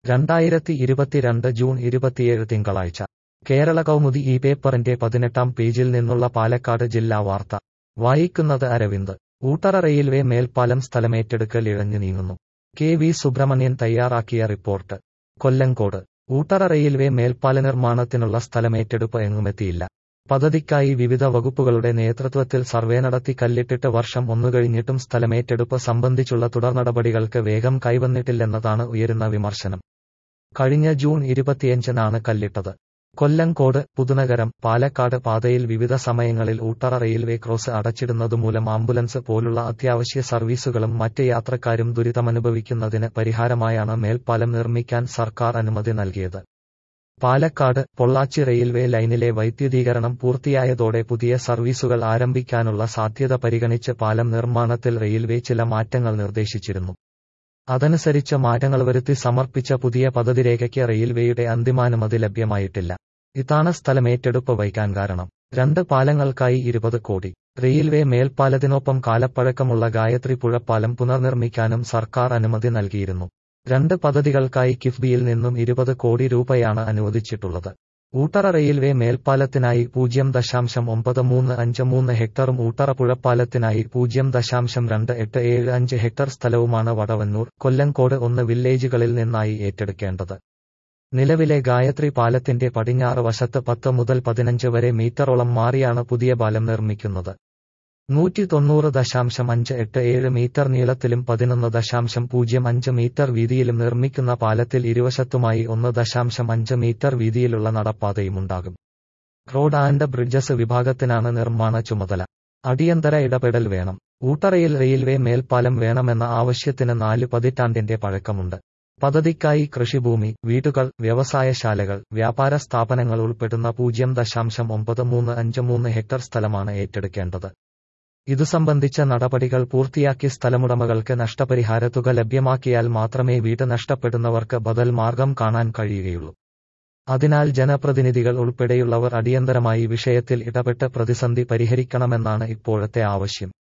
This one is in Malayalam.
രണ്ടായിരത്തി ഇരുപത്തിരണ്ട് ജൂൺ ഇരുപത്തിയേഴ് തിങ്കളാഴ്ച കേരള കൗമുദി ഈ പേപ്പറിന്റെ പതിനെട്ടാം പേജിൽ നിന്നുള്ള പാലക്കാട് ജില്ലാ വാർത്ത വായിക്കുന്നത് അരവിന്ദ് ഊട്ടറ റെയിൽവേ മേൽപ്പാലം സ്ഥലമേറ്റെടുക്കൽ ഇഴഞ്ഞു നീങ്ങുന്നു കെ വി സുബ്രഹ്മണ്യൻ തയ്യാറാക്കിയ റിപ്പോർട്ട് കൊല്ലങ്കോട് ഊട്ടറ റെയിൽവേ മേൽപ്പാല നിർമ്മാണത്തിനുള്ള സ്ഥലമേറ്റെടുപ്പ് എങ്ങുമെത്തിയില്ല പദ്ധതിക്കായി വിവിധ വകുപ്പുകളുടെ നേതൃത്വത്തിൽ സർവേ നടത്തി കല്ലിട്ടിട്ട് വർഷം ഒന്നുകഴിഞ്ഞിട്ടും സ്ഥലമേറ്റെടുപ്പ് സംബന്ധിച്ചുള്ള തുടർനടപടികൾക്ക് വേഗം കൈവന്നിട്ടില്ലെന്നതാണ് ഉയരുന്ന വിമർശനം കഴിഞ്ഞ ജൂൺ ഇരുപത്തിയഞ്ചിനാണ് കല്ലിട്ടത് കൊല്ലങ്കോട് പുതുനഗരം പാലക്കാട് പാതയിൽ വിവിധ സമയങ്ങളിൽ ഊട്ടറ റെയിൽവേ ക്രോസ് അടച്ചിടുന്നതുമൂലം ആംബുലൻസ് പോലുള്ള അത്യാവശ്യ സർവീസുകളും മറ്റ് യാത്രക്കാരും ദുരിതമനുഭവിക്കുന്നതിന് പരിഹാരമായാണ് മേൽപ്പാലം നിർമ്മിക്കാൻ സർക്കാർ അനുമതി നൽകിയത് പാലക്കാട് പൊള്ളാച്ചി റെയിൽവേ ലൈനിലെ വൈദ്യുതീകരണം പൂർത്തിയായതോടെ പുതിയ സർവീസുകൾ ആരംഭിക്കാനുള്ള സാധ്യത പരിഗണിച്ച് പാലം നിർമ്മാണത്തിൽ റെയിൽവേ ചില മാറ്റങ്ങൾ നിർദ്ദേശിച്ചിരുന്നു അതനുസരിച്ച് മാറ്റങ്ങൾ വരുത്തി സമർപ്പിച്ച പുതിയ പദ്ധതിരേഖയ്ക്ക് റെയിൽവേയുടെ അന്തിമാനുമതി ലഭ്യമായിട്ടില്ല ഇതാണ് സ്ഥലമേറ്റെടുപ്പ് വൈകാൻ കാരണം രണ്ട് പാലങ്ങൾക്കായി ഇരുപത് കോടി റെയിൽവേ മേൽപ്പാലത്തിനൊപ്പം കാലപ്പഴക്കമുള്ള ഗായത്രി പുഴപ്പാലം പുനർനിർമ്മിക്കാനും സർക്കാർ അനുമതി നൽകിയിരുന്നു രണ്ട് പദ്ധതികൾക്കായി കിഫ്ബിയിൽ നിന്നും ഇരുപത് കോടി രൂപയാണ് അനുവദിച്ചിട്ടുള്ളത് ഊട്ടറ റെയിൽവേ മേൽപ്പാലത്തിനായി പൂജ്യം ദശാംശം ഒമ്പത് മൂന്ന് അഞ്ച് മൂന്ന് ഹെക്ടറും ഊട്ടറ പുഴപ്പാലത്തിനായി പൂജ്യം ദശാംശം രണ്ട് എട്ട് ഏഴ് അഞ്ച് ഹെക്ടർ സ്ഥലവുമാണ് വടവന്നൂർ കൊല്ലങ്കോട് ഒന്ന് വില്ലേജുകളിൽ നിന്നായി ഏറ്റെടുക്കേണ്ടത് നിലവിലെ ഗായത്രി പാലത്തിന്റെ പടിഞ്ഞാറ് വശത്ത് പത്ത് മുതൽ പതിനഞ്ച് വരെ മീറ്ററോളം മാറിയാണ് പുതിയ പാലം നിർമ്മിക്കുന്നത് നൂറ്റി തൊണ്ണൂറ് ദശാംശം അഞ്ച് എട്ട് ഏഴ് മീറ്റർ നീളത്തിലും പതിനൊന്ന് ദശാംശം പൂജ്യം അഞ്ച് മീറ്റർ വീതിയിലും നിർമ്മിക്കുന്ന പാലത്തിൽ ഇരുവശത്തുമായി ഒന്ന് ദശാംശം അഞ്ച് മീറ്റർ വീതിയിലുള്ള നടപ്പാതയുമുണ്ടാകും റോഡ് ആൻഡ് ബ്രിഡ്ജസ് വിഭാഗത്തിനാണ് നിർമ്മാണ ചുമതല അടിയന്തര ഇടപെടൽ വേണം ഊട്ടറയിൽ റെയിൽവേ മേൽപ്പാലം വേണമെന്ന ആവശ്യത്തിന് നാല് പതിറ്റാണ്ടിന്റെ പഴക്കമുണ്ട് പദ്ധതിക്കായി കൃഷിഭൂമി വീടുകൾ വ്യവസായശാലകൾ വ്യാപാര സ്ഥാപനങ്ങൾ ഉൾപ്പെടുന്ന പൂജ്യം ദശാംശം ഒമ്പത് മൂന്ന് അഞ്ച് മൂന്ന് ഹെക്ടർ സ്ഥലമാണ് ഏറ്റെടുക്കേണ്ടത് ഇതു സംബന്ധിച്ച നടപടികൾ പൂർത്തിയാക്കി സ്ഥലമുടമകൾക്ക് നഷ്ടപരിഹാര തുക ലഭ്യമാക്കിയാൽ മാത്രമേ വീട് നഷ്ടപ്പെടുന്നവർക്ക് ബദൽ മാർഗം കാണാൻ കഴിയുകയുള്ളൂ അതിനാൽ ജനപ്രതിനിധികൾ ഉൾപ്പെടെയുള്ളവർ അടിയന്തരമായി വിഷയത്തിൽ ഇടപെട്ട് പ്രതിസന്ധി പരിഹരിക്കണമെന്നാണ് ഇപ്പോഴത്തെ ആവശ്യം